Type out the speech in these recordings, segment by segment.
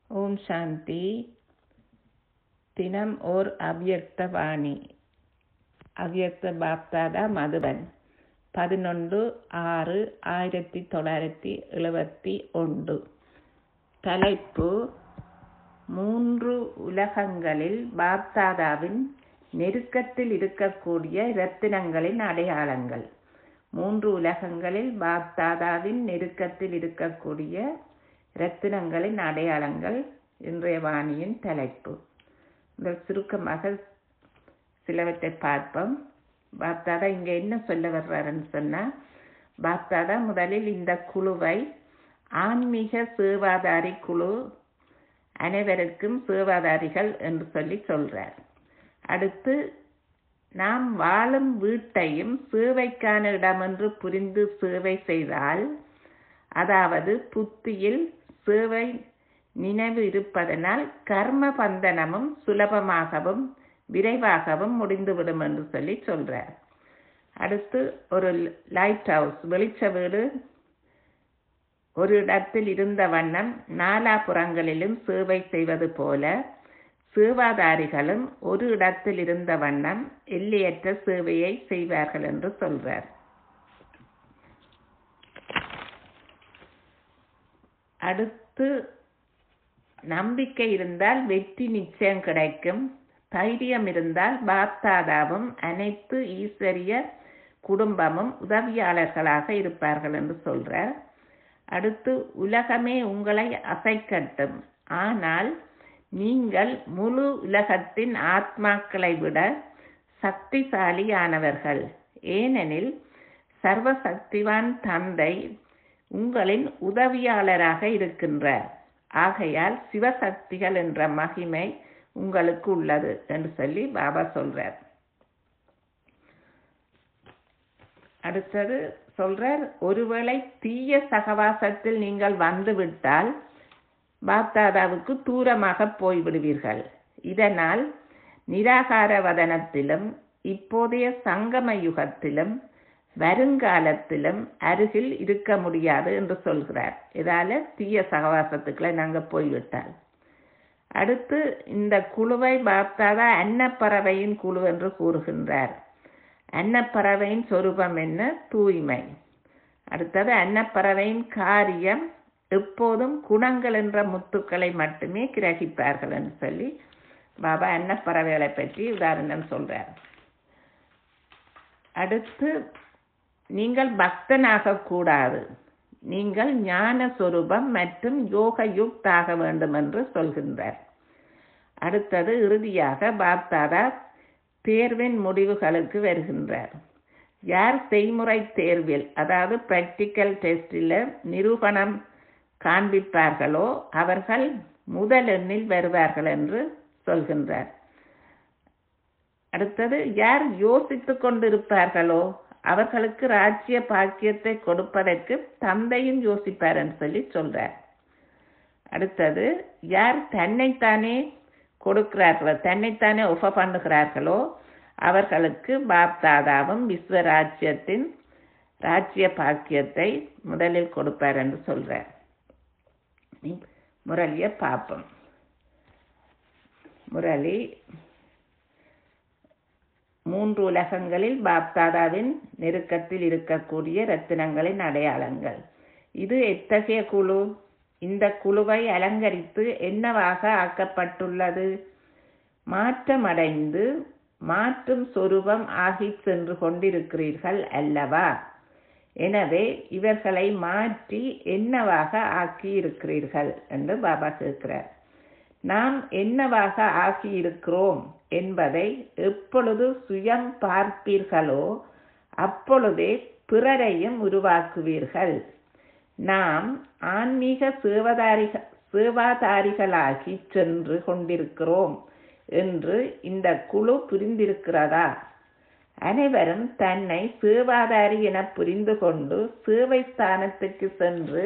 ஓம் சாந்தி தினம் ஓர் அவ்யக்த வாணி அவ்யக்த பாப்தாதா மதுபன் பதினொன்று ஆறு ஆயிரத்தி தொள்ளாயிரத்தி எழுபத்தி ஒன்று தலைப்பு மூன்று உலகங்களில் பாப்தாதாவின் நெருக்கத்தில் இருக்கக்கூடிய இரத்தினங்களின் அடையாளங்கள் மூன்று உலகங்களில் பாப்தாதாவின் நெருக்கத்தில் இருக்கக்கூடிய இரத்தினங்களின் அடையாளங்கள் இன்றைய வாணியின் தலைப்பு இந்த சுருக்கமாக சிலவற்றை பார்ப்போம் பாப்தாதா இங்கே என்ன சொல்ல வர்றாருன்னு சொன்னால் பாப்தாதா முதலில் இந்த குழுவை ஆன்மீக சேவாதாரி குழு அனைவருக்கும் சேவாதாரிகள் என்று சொல்லி சொல்றார் அடுத்து நாம் வாழும் வீட்டையும் சேவைக்கான இடம் என்று புரிந்து சேவை செய்தால் அதாவது புத்தியில் சேவை நினைவு இருப்பதனால் கர்ம பந்தனமும் சுலபமாகவும் விரைவாகவும் முடிந்துவிடும் என்று சொல்லி சொல்றார் அடுத்து ஒரு லைட் ஹவுஸ் வெளிச்ச வீடு ஒரு இடத்தில் இருந்த வண்ணம் நாலாபுறங்களிலும் சேவை செய்வது போல சேவாதாரிகளும் ஒரு இடத்தில் இருந்த வண்ணம் எல்லையற்ற சேவையை செய்வார்கள் என்று சொல்றார் அடுத்து நம்பிக்கை இருந்தால் வெற்றி நிச்சயம் கிடைக்கும் தைரியம் இருந்தால் பாப்தாதாவும் அனைத்து ஈஸ்வரிய குடும்பமும் உதவியாளர்களாக இருப்பார்கள் என்று சொல்றார் அடுத்து உலகமே உங்களை அசைக்கட்டும் ஆனால் நீங்கள் முழு உலகத்தின் ஆத்மாக்களை விட சக்திசாலியானவர்கள் ஏனெனில் சர்வசக்திவான் தந்தை உங்களின் உதவியாளராக இருக்கின்றார் ஆகையால் சிவசக்திகள் என்ற மகிமை உங்களுக்கு உள்ளது என்று சொல்லி பாபா சொல்றார் அடுத்தது சொல்றார் ஒருவேளை தீய சகவாசத்தில் நீங்கள் வந்துவிட்டால் பாப்தாதாவுக்கு தூரமாக போய்விடுவீர்கள் இதனால் நிராகார வதனத்திலும் இப்போதைய சங்கம யுகத்திலும் வருங்காலத்திலும் அருகில் இருக்க முடியாது என்று சொல்கிறார் இதால தீய சகவாசத்துக்களை நாங்கள் போய்விட்டால் அடுத்து இந்த குழுவை பாப்தாதா அன்னப்பறவையின் குழு என்று கூறுகின்றார் அன்னப்பறவையின் சொரூபம் என்ன தூய்மை அடுத்தது அன்னப்பறவையின் காரியம் எப்போதும் குணங்கள் என்ற முத்துக்களை மட்டுமே கிரகிப்பார்கள் என்று சொல்லி பாபா அன்னப்பறவைகளை பற்றி உதாரணம் சொல்றார் அடுத்து நீங்கள் பக்தனாக கூடாது நீங்கள் ஞான சொரூபம் மற்றும் யோக யுக்தாக வேண்டும் என்று சொல்கின்றார் அடுத்தது இறுதியாக பாப்தாதா தேர்வின் முடிவுகளுக்கு வருகின்றார் யார் செய்முறை தேர்வில் அதாவது பிராக்டிக்கல் டெஸ்டில் நிரூபணம் காண்பிப்பார்களோ அவர்கள் முதல் எண்ணில் வருவார்கள் என்று சொல்கின்றார் அடுத்தது யார் யோசித்து கொண்டிருப்பார்களோ அவர்களுக்கு ராஜ்ய பாக்கியத்தை கொடுப்பதற்கு தந்தையும் யோசிப்பார் என்று சொல்லி சொல்றார் அடுத்தது யார் தன்னைத்தானே கொடுக்கிறார்களோ தன்னைத்தானே ஒஃப பண்ணுகிறார்களோ அவர்களுக்கு பாப்தாதாவும் விஸ்வராஜ்யத்தின் ராஜ்ய பாக்கியத்தை முதலில் கொடுப்பார் என்று சொல்றார் முரளிய பாப்பம் முரளி மூன்று உலகங்களில் பாப்தாதாவின் நெருக்கத்தில் இருக்கக்கூடிய ரத்தினங்களின் அடையாளங்கள் இது எத்தகைய குழு இந்த குழுவை அலங்கரித்து என்னவாக ஆக்கப்பட்டுள்ளது மாற்றமடைந்து மாற்றும் சொரூபம் ஆகி சென்று கொண்டிருக்கிறீர்கள் அல்லவா எனவே இவர்களை மாற்றி என்னவாக ஆக்கி இருக்கிறீர்கள் என்று பாபா கேட்கிறார் நாம் என்னவாக ஆகியிருக்கிறோம் என்பதை எப்பொழுது சுயம் பார்ப்பீர்களோ அப்பொழுதே பிறரையும் உருவாக்குவீர்கள் நாம் ஆன்மீக சேவதாரிக சேவாதாரிகளாகி சென்று கொண்டிருக்கிறோம் என்று இந்த குழு புரிந்திருக்கிறதா அனைவரும் தன்னை சேவாதாரி என புரிந்து கொண்டு சேவை ஸ்தானத்துக்கு சென்று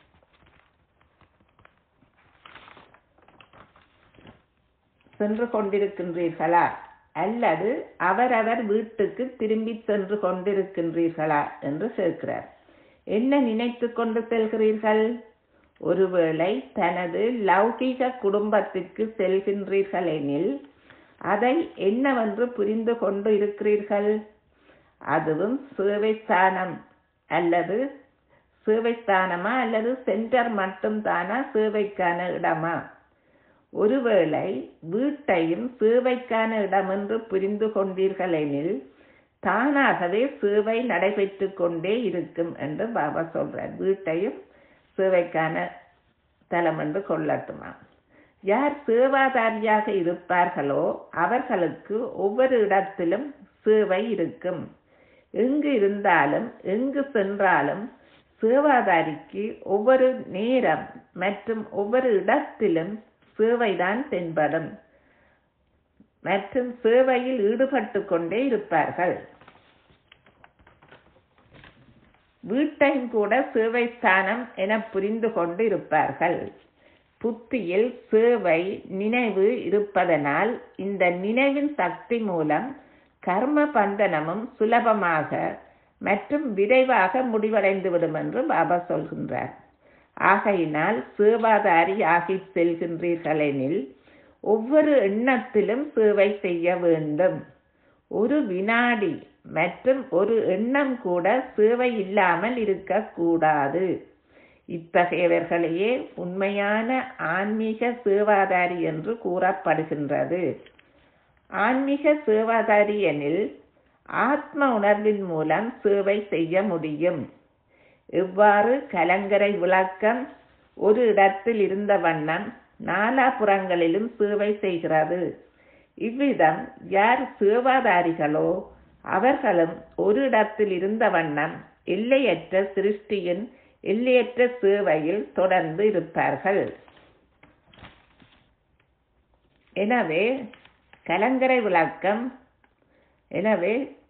சென்று கொண்டிருக்கின்றீர்களா அல்லது அவரவர் வீட்டுக்கு திரும்பி சென்று கொண்டிருக்கின்றீர்களா என்று கேட்கிறார் என்ன நினைத்து கொண்டு செல்கிறீர்கள் ஒருவேளை தனது லௌகிக குடும்பத்திற்கு செல்கின்றீர்கள் எனில் அதை என்னவென்று புரிந்து கொண்டு இருக்கிறீர்கள் அதுவும் சேவைஸ்தானம் அல்லது சேவைஸ்தானமா அல்லது சென்டர் மட்டும் தானா சேவைக்கான இடமா ஒருவேளை வீட்டையும் சேவைக்கான இடம் என்று புரிந்து கொண்டீர்கள் எனில் தானாகவே சேவை நடைபெற்று கொண்டே இருக்கும் என்று பாபா சொல்றார் வீட்டையும் சேவைக்கான தலம் என்று கொள்ளட்டுமா யார் சேவாதாரியாக இருப்பார்களோ அவர்களுக்கு ஒவ்வொரு இடத்திலும் சேவை இருக்கும் எங்கு இருந்தாலும் எங்கு சென்றாலும் சேவாதாரிக்கு ஒவ்வொரு நேரம் மற்றும் ஒவ்வொரு இடத்திலும் சேவைதான் தென்படும் மற்றும் சேவையில் ஈடுபட்டு கொண்டே இருப்பார்கள் வீட்டையும் கூட சேவை ஸ்தானம் என புரிந்து கொண்டு இருப்பார்கள் புத்தியில் சேவை நினைவு இருப்பதனால் இந்த நினைவின் சக்தி மூலம் கர்ம பந்தனமும் சுலபமாக மற்றும் விரைவாக முடிவடைந்துவிடும் என்று பாபா சொல்கின்றார் ஆகையினால் சேவாதாரி ஆகி செல்கின்றீர்கள் எனில் ஒவ்வொரு எண்ணத்திலும் சேவை செய்ய வேண்டும் ஒரு வினாடி மற்றும் ஒரு எண்ணம் கூட சேவை இல்லாமல் இருக்கக்கூடாது இத்தகையவர்களையே உண்மையான ஆன்மீக சேவாதாரி என்று கூறப்படுகின்றது ஆன்மீக சேவாதாரி எனில் ஆத்ம உணர்வின் மூலம் சேவை செய்ய முடியும் எவ்வாறு கலங்கரை விளக்கம் ஒரு இடத்தில் இருந்த வண்ணம் நாலாபுறங்களிலும் சேவை செய்கிறது இவ்விதம் யார் சேவாதாரிகளோ அவர்களும் ஒரு இடத்தில் இருந்த வண்ணம் எல்லையற்ற சிருஷ்டியின் எல்லையற்ற சேவையில் தொடர்ந்து இருப்பார்கள் எனவே கலங்கரை விளக்கம் எனவே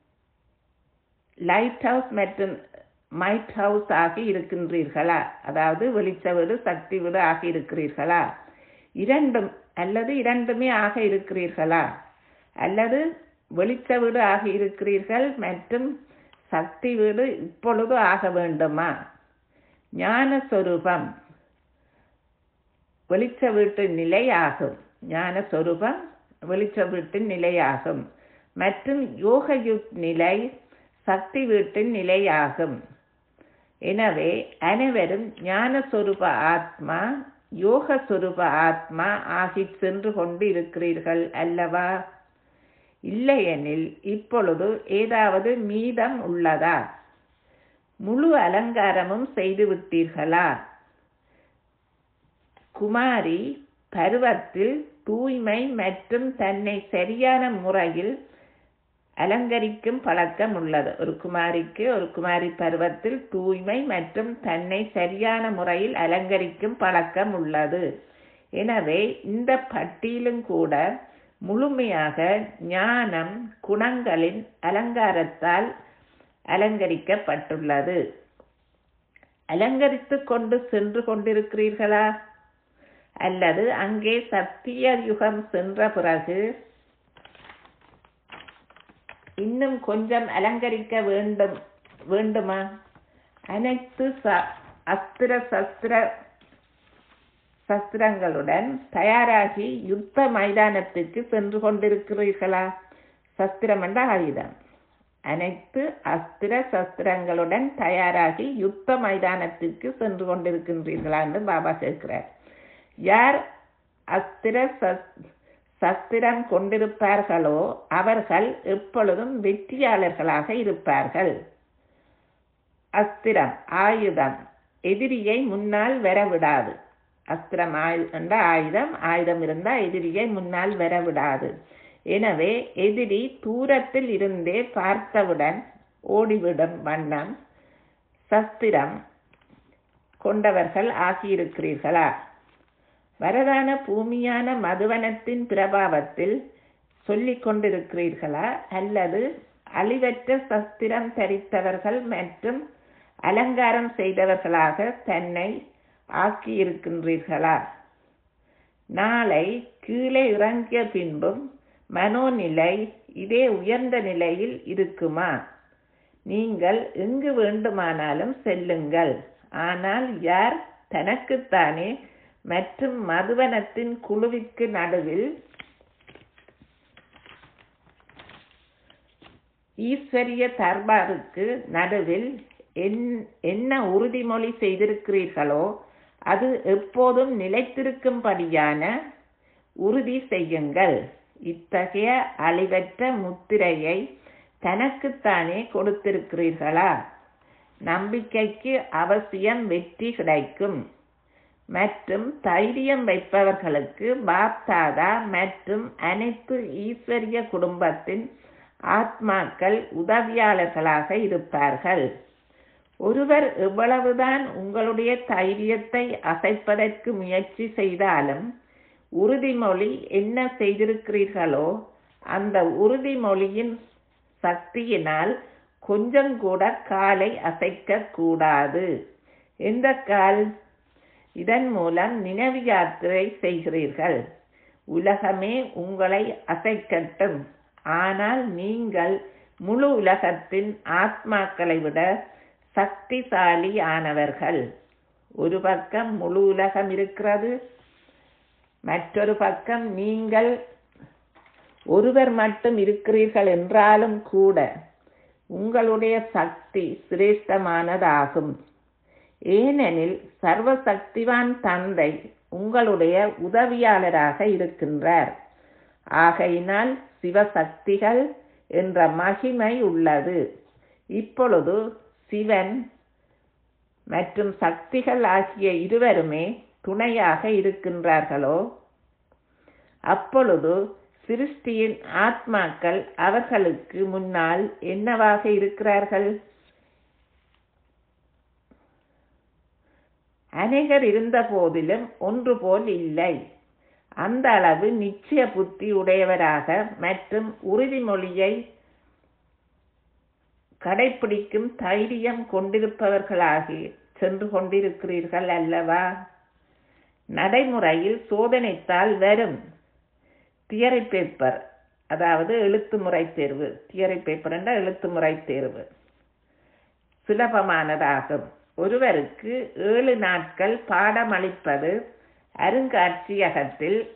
லைட் ஹவுஸ் மற்றும் மைட் ஹவுஸ் ஆகி இருக்கின்றீர்களா அதாவது வெளிச்ச வீடு சக்தி வீடு ஆகி இருக்கிறீர்களா இரண்டும் அல்லது இரண்டுமே ஆக இருக்கிறீர்களா அல்லது வெளிச்ச வீடு ஆகி இருக்கிறீர்கள் மற்றும் சக்தி வீடு இப்பொழுது ஆக வேண்டுமா ஞான சொரூபம் வெளிச்ச வீட்டின் நிலையாகும் ஞான சொரூபம் வெளிச்ச வீட்டின் நிலையாகும் மற்றும் யோக யுக் நிலை சக்தி வீட்டின் நிலையாகும் எனவே அனைவரும் ஞான சொரூப ஆத்மா யோக சொரூப ஆத்மா ஆகி சென்று கொண்டு இருக்கிறீர்கள் அல்லவா இல்லையெனில் இப்பொழுது ஏதாவது மீதம் உள்ளதா முழு அலங்காரமும் செய்து விட்டீர்களா குமாரி பருவத்தில் தூய்மை மற்றும் தன்னை சரியான முறையில் அலங்கரிக்கும் பழக்கம் உள்ளது ஒரு குமாரிக்கு ஒரு குமாரி பருவத்தில் தூய்மை மற்றும் தன்னை சரியான முறையில் அலங்கரிக்கும் பழக்கம் உள்ளது எனவே இந்த பட்டியலும் கூட முழுமையாக ஞானம் குணங்களின் அலங்காரத்தால் அலங்கரிக்கப்பட்டுள்ளது அலங்கரித்து கொண்டு சென்று கொண்டிருக்கிறீர்களா அல்லது அங்கே சத்திய யுகம் சென்ற பிறகு இன்னும் கொஞ்சம் அலங்கரிக்க வேண்டும் வேண்டுமா அனைத்து அஸ்திர சஸ்திர சஸ்திரங்களுடன் தயாராகி யுத்த மைதானத்திற்கு சென்று கொண்டிருக்கிறீர்களா சஸ்திரம் என்ற ஆயுதம் அனைத்து அஸ்திர சஸ்திரங்களுடன் தயாராகி யுத்த மைதானத்திற்கு சென்று கொண்டிருக்கின்றீர்களா என்று பாபா கேட்கிறார் யார் அஸ்திர சஸ்திரம் கொண்டிருப்பார்களோ அவர்கள் எப்பொழுதும் வெற்றியாளர்களாக இருப்பார்கள் அஸ்திரம் ஆயுதம் எதிரியை முன்னால் வரவிடாது அஸ்திரம் என்ற ஆயுதம் ஆயுதம் இருந்தால் எதிரியை முன்னால் வரவிடாது எனவே எதிரி தூரத்தில் இருந்தே பார்த்தவுடன் ஓடிவிடும் வண்ணம் சஸ்திரம் கொண்டவர்கள் ஆகியிருக்கிறீர்களா வரதான பூமியான மதுவனத்தின் பிரபாவத்தில் சொல்லிக் கொண்டிருக்கிறீர்களா அல்லது அழிவற்ற சஸ்திரம் தரித்தவர்கள் மற்றும் அலங்காரம் செய்தவர்களாக தன்னை ஆக்கியிருக்கின்றீர்களா நாளை கீழே இறங்கிய பின்பும் மனோநிலை இதே உயர்ந்த நிலையில் இருக்குமா நீங்கள் எங்கு வேண்டுமானாலும் செல்லுங்கள் ஆனால் யார் தனக்குத்தானே மற்றும் மதுவனத்தின் குழுவிற்கு நடுவில் ஈஸ்வரிய தர்பாருக்கு நடுவில் என்ன உறுதிமொழி செய்திருக்கிறீர்களோ அது எப்போதும் நிலைத்திருக்கும்படியான உறுதி செய்யுங்கள் இத்தகைய அழிவற்ற முத்திரையை தனக்குத்தானே கொடுத்திருக்கிறீர்களா நம்பிக்கைக்கு அவசியம் வெற்றி கிடைக்கும் மற்றும் தைரியம் வைப்பவர்களுக்கு பாப்தாதா மற்றும் அனைத்து ஈஸ்வரிய குடும்பத்தின் ஆத்மாக்கள் உதவியாளர்களாக இருப்பார்கள் ஒருவர் எவ்வளவுதான் உங்களுடைய தைரியத்தை அசைப்பதற்கு முயற்சி செய்தாலும் உறுதிமொழி என்ன செய்திருக்கிறீர்களோ அந்த உறுதிமொழியின் சக்தியினால் கொஞ்சம் கூட காலை அசைக்க கூடாது எந்த கால் இதன் மூலம் நினைவு யாத்திரை செய்கிறீர்கள் உலகமே உங்களை அசைக்கட்டும் ஆனால் நீங்கள் முழு உலகத்தின் ஆத்மாக்களை விட சக்திசாலி ஆனவர்கள் ஒரு பக்கம் முழு உலகம் இருக்கிறது மற்றொரு பக்கம் நீங்கள் ஒருவர் மட்டும் இருக்கிறீர்கள் என்றாலும் கூட உங்களுடைய சக்தி சிரேஷ்டமானதாகும் ஏனெனில் சர்வசக்திவான் தந்தை உங்களுடைய உதவியாளராக இருக்கின்றார் ஆகையினால் சிவசக்திகள் என்ற மகிமை உள்ளது இப்பொழுது சிவன் மற்றும் சக்திகள் ஆகிய இருவருமே துணையாக இருக்கின்றார்களோ அப்பொழுது சிருஷ்டியின் ஆத்மாக்கள் அவர்களுக்கு முன்னால் என்னவாக இருக்கிறார்கள் அநேகர் இருந்த போதிலும் ஒன்று போல் இல்லை அந்த அளவு நிச்சய புத்தி உடையவராக மற்றும் உறுதிமொழியை கடைபிடிக்கும் தைரியம் கொண்டிருப்பவர்களாகி சென்று கொண்டிருக்கிறீர்கள் அல்லவா நடைமுறையில் சோதனைத்தால் வரும் தியரி பேப்பர் அதாவது எழுத்து முறை தேர்வு தியரி பேப்பர் என்ற எழுத்து முறை தேர்வு சுலபமானதாகும் ஒருவருக்கு ஏழு நாட்கள் பாடம் அளிப்பது அருங்காட்சியகத்தில்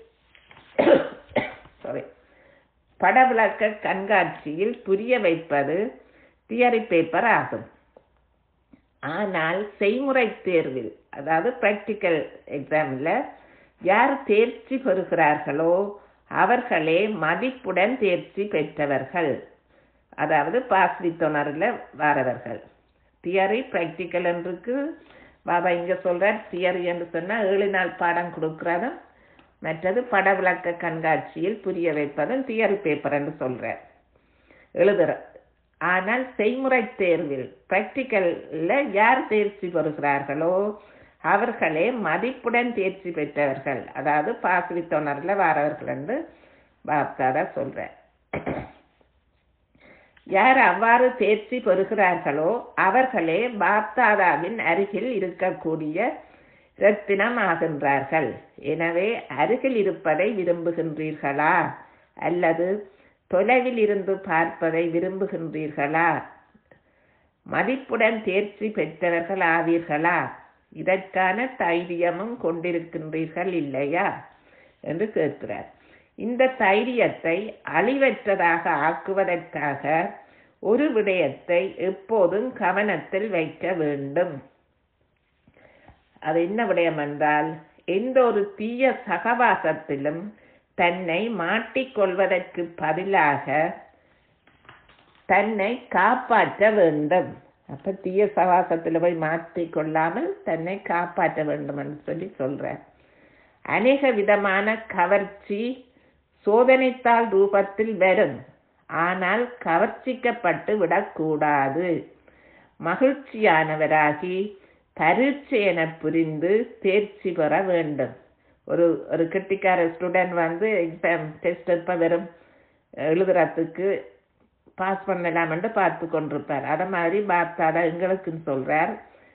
சாரி படவிளக்க கண்காட்சியில் புரிய வைப்பது தியரி பேப்பர் ஆகும் ஆனால் செய்முறை தேர்வில் அதாவது ப்ராக்டிக்கல் எக்ஸாமில் யார் தேர்ச்சி பெறுகிறார்களோ அவர்களே மதிப்புடன் தேர்ச்சி பெற்றவர்கள் அதாவது பாஸ் வித்தொணரில் வரவர்கள் தியரி ப்ராக்டிக்கல் என்றுக்கு பாபா இங்கே சொல்கிறார் தியரி என்று சொன்னால் ஏழு நாள் பாடம் கொடுக்குறதும் மற்றது பட விளக்க கண்காட்சியில் புரிய வைப்பதும் தியரி பேப்பர் என்று சொல்கிறார் எழுதுற ஆனால் செய்முறை தேர்வில் ப்ராக்டிக்கலில் யார் தேர்ச்சி பெறுகிறார்களோ அவர்களே மதிப்புடன் தேர்ச்சி பெற்றவர்கள் அதாவது பாஸ் வித்தொணரில் வரவர்கள் என்று பாப்தாதா சொல்கிறார் யார் அவ்வாறு தேர்ச்சி பெறுகிறார்களோ அவர்களே பாப்தாதாவின் அருகில் இருக்கக்கூடிய ரத்தினம் ஆகின்றார்கள் எனவே அருகில் இருப்பதை விரும்புகின்றீர்களா அல்லது தொலைவில் இருந்து பார்ப்பதை விரும்புகின்றீர்களா மதிப்புடன் தேர்ச்சி பெற்றவர்கள் ஆவீர்களா இதற்கான தைரியமும் கொண்டிருக்கின்றீர்கள் இல்லையா என்று கேட்கிறார் இந்த தைரியத்தை அழிவற்றதாக ஆக்குவதற்காக ஒரு விடயத்தை எப்போதும் கவனத்தில் வைக்க வேண்டும் அது என்ன விடயம் என்றால் எந்த ஒரு தீய சகவாசத்திலும் தன்னை மாட்டிக்கொள்வதற்கு பதிலாக தன்னை காப்பாற்ற வேண்டும் அப்ப தீய சகவாசத்தில் போய் மாட்டிக்கொள்ளாமல் தன்னை காப்பாற்ற வேண்டும் என்று சொல்லி சொல்றார் அநேக விதமான கவர்ச்சி சோதனைத்தாள் ரூபத்தில் வரும் ஆனால் கவர்ச்சிக்கப்பட்டு விடக்கூடாது மகிழ்ச்சியானவராகி பரீட்சை என புரிந்து தேர்ச்சி பெற வேண்டும் ஒரு ஒரு கெட்டிக்கார ஸ்டூடெண்ட் வந்து எக்ஸாம் டெஸ்ட் எப்போ வரும் எழுதுறதுக்கு பாஸ் பண்ணலாம்னு பார்த்து கொண்டிருப்பார் அதை மாதிரி பார்த்தாதான் எங்களுக்குன்னு சொல்றார்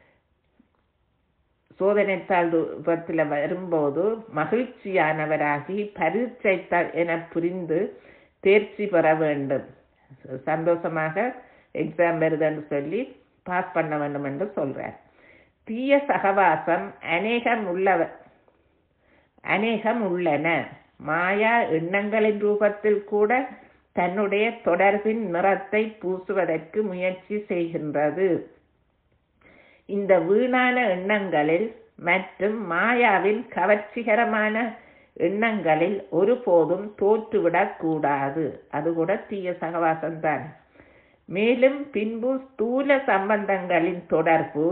சோதனைத்தாள் ரூபத்தில் வரும்போது மகிழ்ச்சியானவராகி பரீட்சை என புரிந்து தேர்ச்சி பெற வேண்டும் சந்தோஷமாக எக்ஸாம் வருதுன்னு சொல்லி பாஸ் பண்ண வேண்டும் என்று சொல்றார் தீய சகவாசம் அநேகம் உள்ளவ அநேகம் உள்ளன மாயா எண்ணங்களின் ரூபத்தில் கூட தன்னுடைய தொடர்பின் நிறத்தை பூசுவதற்கு முயற்சி செய்கின்றது இந்த வீணான எண்ணங்களில் மற்றும் மாயாவின் கவர்ச்சிகரமான எண்ணங்களில் ஒருபோதும் தோற்றுவிடக் கூடாது அது கூட தீய சகவாசம்தான் மேலும் பின்பு ஸ்தூல சம்பந்தங்களின் தொடர்பு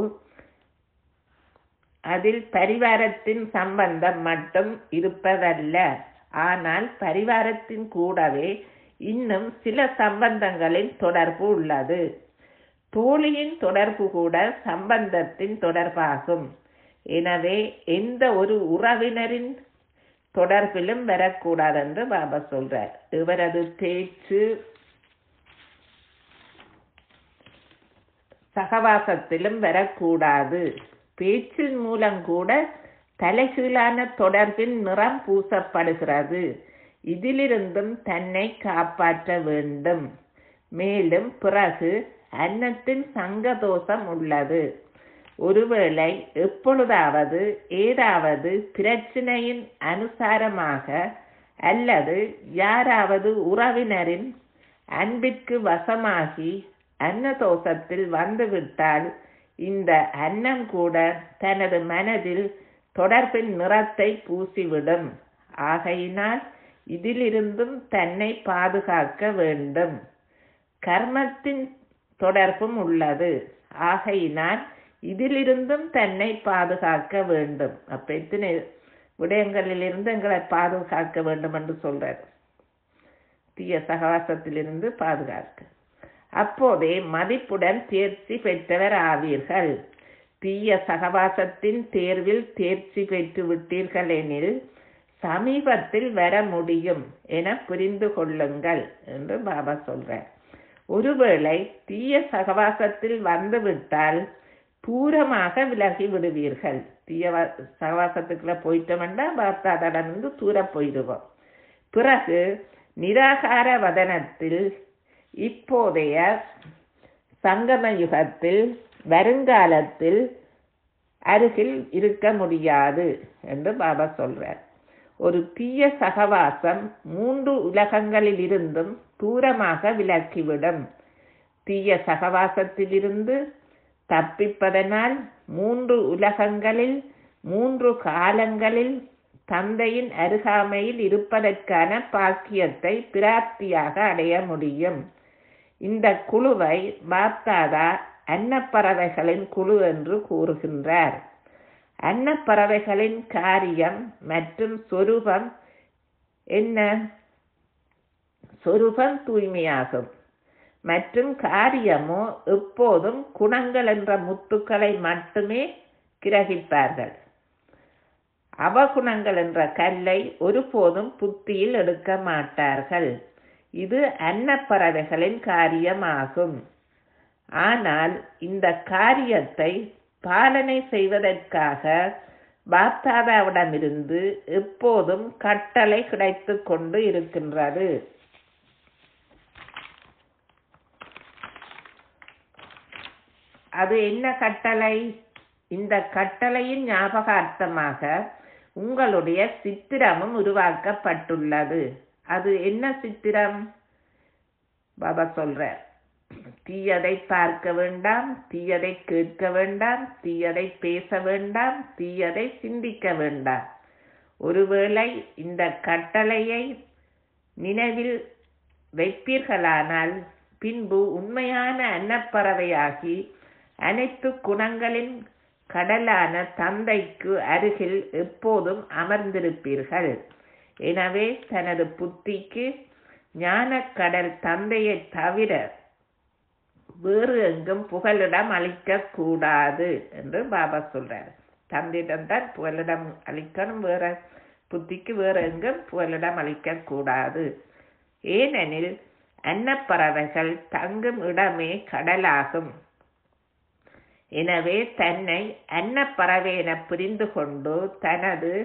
அதில் பரிவாரத்தின் சம்பந்தம் மட்டும் இருப்பதல்ல ஆனால் பரிவாரத்தின் கூடவே இன்னும் சில சம்பந்தங்களின் தொடர்பு உள்ளது தோழியின் தொடர்பு கூட சம்பந்தத்தின் தொடர்பாகும் எனவே எந்த ஒரு உறவினரின் தொடர்பிலும் வரக்கூடாது என்று பாபா சொல்றார் இவரது பேச்சு சகவாசத்திலும் வரக்கூடாது பேச்சின் மூலம் கூட தலைகீழான தொடர்பின் நிறம் பூசப்படுகிறது இதிலிருந்தும் தன்னை காப்பாற்ற வேண்டும் மேலும் பிறகு அன்னத்தின் சங்கதோஷம் உள்ளது ஒருவேளை எப்பொழுதாவது ஏதாவது பிரச்சனையின் அனுசாரமாக அல்லது யாராவது உறவினரின் அன்பிற்கு வசமாகி அன்னதோஷத்தில் வந்துவிட்டால் இந்த அன்னம் கூட தனது மனதில் தொடர்பின் நிறத்தை பூசிவிடும் ஆகையினால் இதிலிருந்தும் தன்னை பாதுகாக்க வேண்டும் கர்மத்தின் தொடர்பும் உள்ளது ஆகையினால் இதிலிருந்தும் தன்னை பாதுகாக்க வேண்டும் அப்ப எத்தனை விடயங்களிலிருந்து எங்களை பாதுகாக்க வேண்டும் என்று சொல்றார் தீய சகவாசத்திலிருந்து பாதுகாக்க அப்போதே மதிப்புடன் தேர்ச்சி பெற்றவர் ஆவீர்கள் தீய சகவாசத்தின் தேர்வில் தேர்ச்சி பெற்று விட்டீர்கள் எனில் சமீபத்தில் வர முடியும் என புரிந்து கொள்ளுங்கள் என்று பாபா சொல்றார் ஒருவேளை தீய சகவாசத்தில் வந்துவிட்டால் தூரமாக விலகி விடுவீர்கள் தீய சகவாசத்துக்குள்ள போயிட்டோம்னா பாப்தாதிடமிருந்து தூர போயிடுவோம் பிறகு நிராகார வதனத்தில் இப்போதைய சங்கம யுகத்தில் வருங்காலத்தில் அருகில் இருக்க முடியாது என்று பாபா சொல்றார் ஒரு தீய சகவாசம் மூன்று உலகங்களில் இருந்தும் தூரமாக விலக்கிவிடும் தீய சகவாசத்திலிருந்து தப்பிப்பதனால் மூன்று உலகங்களில் மூன்று காலங்களில் தந்தையின் அருகாமையில் இருப்பதற்கான பாக்கியத்தை பிராப்தியாக அடைய முடியும் இந்த குழுவை பாப்தாதா அன்னப்பறவைகளின் குழு என்று கூறுகின்றார் அன்னப்பறவைகளின் காரியம் மற்றும் சொரூபம் என்ன சொரூபம் தூய்மையாகும் மற்றும் காரியமோ எப்போதும் குணங்கள் என்ற முத்துக்களை மட்டுமே கிரகிப்பார்கள் அவகுணங்கள் என்ற கல்லை ஒருபோதும் புத்தியில் எடுக்க மாட்டார்கள் இது அன்னப்பறவைகளின் காரியமாகும் ஆனால் இந்த காரியத்தை பாலனை செய்வதற்காக பாப்தாதாவிடமிருந்து எப்போதும் கட்டளை கிடைத்து கொண்டு இருக்கின்றது அது என்ன கட்டளை இந்த கட்டளையின் ஞாபகார்த்தமாக உங்களுடைய சித்திரமும் உருவாக்கப்பட்டுள்ளது அது என்ன சித்திரம் பாபா சொல்ற தீயதை பார்க்க வேண்டாம் தீயதை கேட்க வேண்டாம் தீயதை பேச வேண்டாம் தீயதை சிந்திக்க வேண்டாம் ஒருவேளை இந்த கட்டளையை நினைவில் வைப்பீர்களானால் பின்பு உண்மையான அன்னப்பறவையாகி அனைத்து குணங்களின் கடலான தந்தைக்கு அருகில் எப்போதும் அமர்ந்திருப்பீர்கள் எனவே தனது புத்திக்கு ஞானக்கடல் தந்தையை தவிர வேறு எங்கும் புகலிடம் அளிக்க கூடாது என்று பாபா சொல்றார் தந்தையிடம் தான் புகலிடம் அளிக்கணும் வேற புத்திக்கு வேற எங்கும் புகலிடம் அளிக்க கூடாது ஏனெனில் அன்னப்பறவைகள் தங்கும் இடமே கடலாகும் எனவே தன்னை அன்னப்பறவை என புரிந்து கொண்டு தனது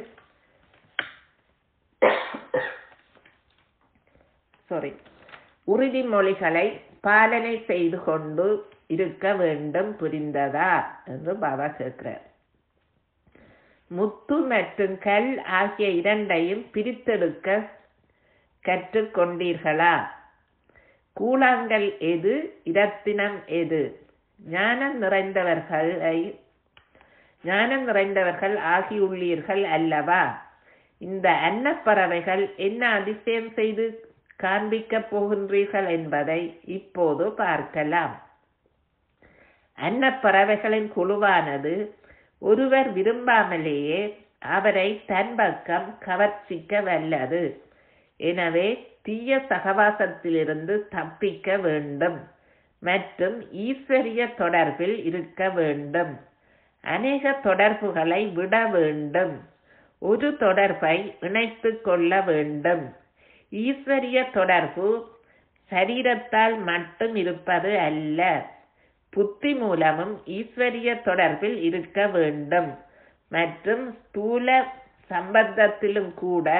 சாரி உறுதிமொழிகளை பாலனை செய்து கொண்டு இருக்க வேண்டும் புரிந்ததா என்று பாபா கேட்கிறார் முத்து மற்றும் கல் ஆகிய இரண்டையும் பிரித்தெடுக்க கற்றுக்கொண்டீர்களா கூழாங்கல் எது இரத்தினம் எது ஞானம் நிறைந்தவர்களை ஞானம் நிறைந்தவர்கள் ஆகியுள்ளீர்கள் அல்லவா இந்த அன்னப்பறவைகள் என்ன அதிசயம் செய்து காண்பிக்கப் போகின்றீர்கள் என்பதை இப்போது பார்க்கலாம் அன்னப்பறவைகளின் குழுவானது ஒருவர் விரும்பாமலேயே அவரை தன் பக்கம் கவர்ச்சிக்க வல்லது எனவே தீய சகவாசத்திலிருந்து தப்பிக்க வேண்டும் மற்றும் ஈஸ்வரிய தொடர்பில் இருக்க வேண்டும் அநேக தொடர்புகளை விட வேண்டும் ஒரு தொடர்பை இணைத்து கொள்ள வேண்டும் ஈஸ்வரிய தொடர்பு சரீரத்தால் மட்டும் இருப்பது அல்ல புத்தி மூலமும் ஈஸ்வரிய தொடர்பில் இருக்க வேண்டும் மற்றும் ஸ்தூல சம்பந்தத்திலும் கூட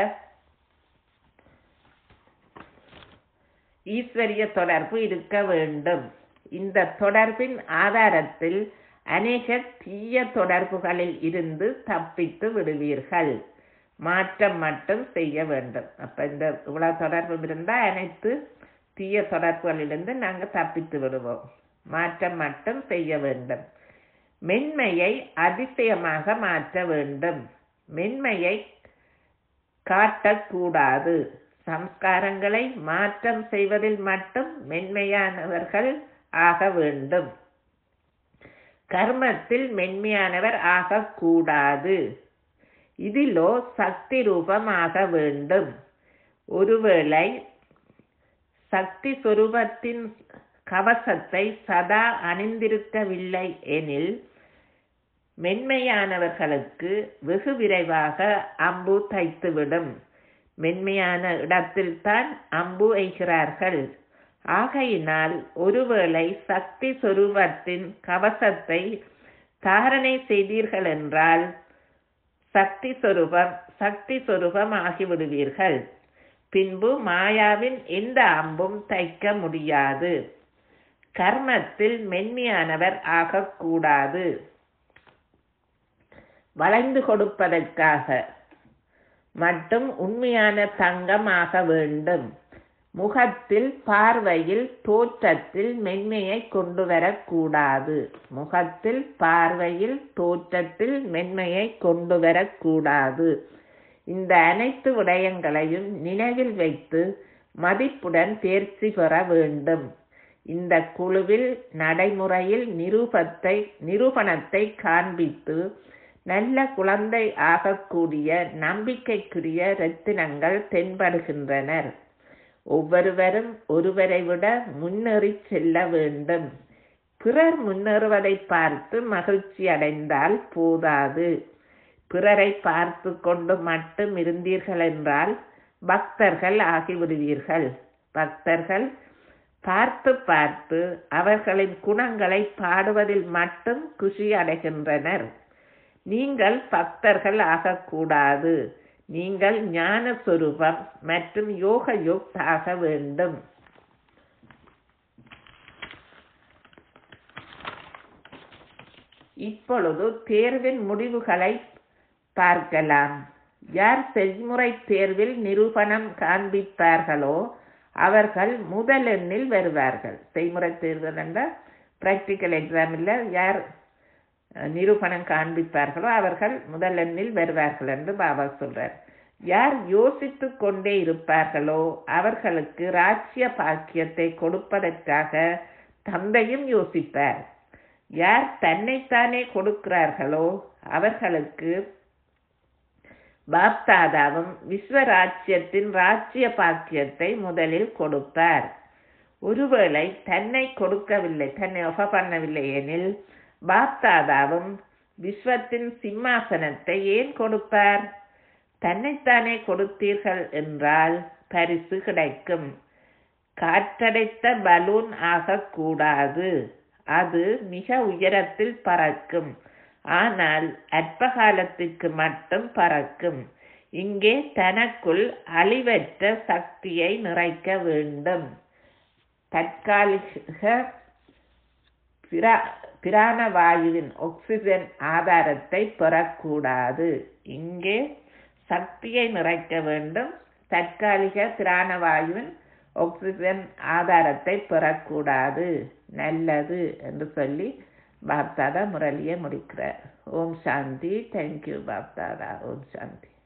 ஈஸ்வரிய தொடர்பு இருக்க வேண்டும் இந்த தொடர்பின் ஆதாரத்தில் அநேக தீய தொடர்புகளில் இருந்து தப்பித்து விடுவீர்கள் மாற்றம் மட்டும் செய்ய வேண்டும் அப்ப இந்த இவ்வளவு தொடர்பு இருந்தால் அனைத்து தீய தொடர்புகளிலிருந்து நாங்கள் தப்பித்து விடுவோம் மாற்றம் மட்டும் செய்ய வேண்டும் மென்மையை அதிசயமாக மாற்ற வேண்டும் மென்மையை காட்டக்கூடாது சம்ஸ்காரங்களை மாற்றம் செய்வதில் மட்டும் மென்மையானவர்கள் ஆக வேண்டும் கர்மத்தில் மென்மையானவர் ஆகக்கூடாது இதிலோ சக்தி ரூபமாக வேண்டும் ஒருவேளை சக்தி சொரூபத்தின் கவசத்தை சதா அணிந்திருக்கவில்லை எனில் மென்மையானவர்களுக்கு வெகு விரைவாக அம்பு தைத்துவிடும் மென்மையான இடத்தில்தான் அம்பு எய்கிறார்கள் ஆகையினால் ஒருவேளை சக்தி சொரூபத்தின் கவசத்தை தாரணை செய்தீர்கள் என்றால் சக்தி சொரூபம் சக்தி சொரூபம் ஆகிவிடுவீர்கள் பின்பு மாயாவின் எந்த அம்பும் தைக்க முடியாது கர்மத்தில் மென்மையானவர் ஆகக்கூடாது வளைந்து கொடுப்பதற்காக மட்டும் உண்மையான தங்கம் ஆக வேண்டும் முகத்தில் பார்வையில் தோற்றத்தில் மென்மையை கொண்டு வரக்கூடாது முகத்தில் பார்வையில் தோற்றத்தில் மென்மையை கொண்டு வரக்கூடாது இந்த அனைத்து விடயங்களையும் நினைவில் வைத்து மதிப்புடன் தேர்ச்சி பெற வேண்டும் இந்த குழுவில் நடைமுறையில் நிரூபத்தை நிரூபணத்தை காண்பித்து நல்ல குழந்தை ஆகக்கூடிய நம்பிக்கைக்குரிய ரத்தினங்கள் தென்படுகின்றனர் ஒவ்வொருவரும் ஒருவரை விட முன்னேறி செல்ல வேண்டும் பிறர் முன்னேறுவதை பார்த்து மகிழ்ச்சி அடைந்தால் போதாது பிறரை பார்த்து கொண்டு மட்டும் இருந்தீர்கள் என்றால் பக்தர்கள் ஆகிவிடுவீர்கள் பக்தர்கள் பார்த்து பார்த்து அவர்களின் குணங்களை பாடுவதில் மட்டும் குஷி அடைகின்றனர் நீங்கள் பக்தர்கள் ஆகக்கூடாது நீங்கள் ஞான சொரூபம் மற்றும் யோக யுக் ஆக வேண்டும் இப்பொழுது தேர்வின் முடிவுகளை பார்க்கலாம் யார் செய்முறை தேர்வில் நிரூபணம் காண்பிப்பார்களோ அவர்கள் முதல் எண்ணில் வருவார்கள் செய்முறை தேர்வு என்றால் ப்ராக்டிக்கல் எக்ஸாமில் யார் நிரூபணம் காண்பிப்பார்களோ அவர்கள் முதல் எண்ணில் வருவார்கள் என்று பாபா சொல்றார் யார் யோசித்து கொண்டே இருப்பார்களோ அவர்களுக்கு ராஜ்ய பாக்கியத்தை கொடுப்பதற்காக தந்தையும் யோசிப்பார் யார் தன்னைத்தானே கொடுக்கிறார்களோ அவர்களுக்கு பாப்தாதாவும் விஸ்வராஜ்யத்தின் ராஜ்ய பாக்கியத்தை முதலில் கொடுப்பார் ஒருவேளை தன்னை கொடுக்கவில்லை தன்னை ஒஃப பண்ணவில்லை எனில் பாப்தாதாவும் விஸ்வத்தின் சிம்மாசனத்தை ஏன் கொடுப்பார் தன்னைத்தானே கொடுத்தீர்கள் என்றால் பரிசு கிடைக்கும் காற்றடைத்த பலூன் ஆகக்கூடாது அது மிக உயரத்தில் பறக்கும் ஆனால் அற்ப காலத்திற்கு மட்டும் பறக்கும் இங்கே தனக்குள் அழிவற்ற சக்தியை நிறைக்க வேண்டும் தற்காலிக பிரா பிராண வாயுவின் ஆக்சிஜன் ஆதாரத்தை பெறக்கூடாது இங்கே சக்தியை நிறைக்க வேண்டும் தற்காலிக பிராண வாயுவின் ஆக்சிஜன் ஆதாரத்தை பெறக்கூடாது நல்லது என்று சொல்லி பாப்தாதா முரளியை முடிக்கிறார் ஓம் சாந்தி தேங்க்யூ பாப்தாதா ஓம் சாந்தி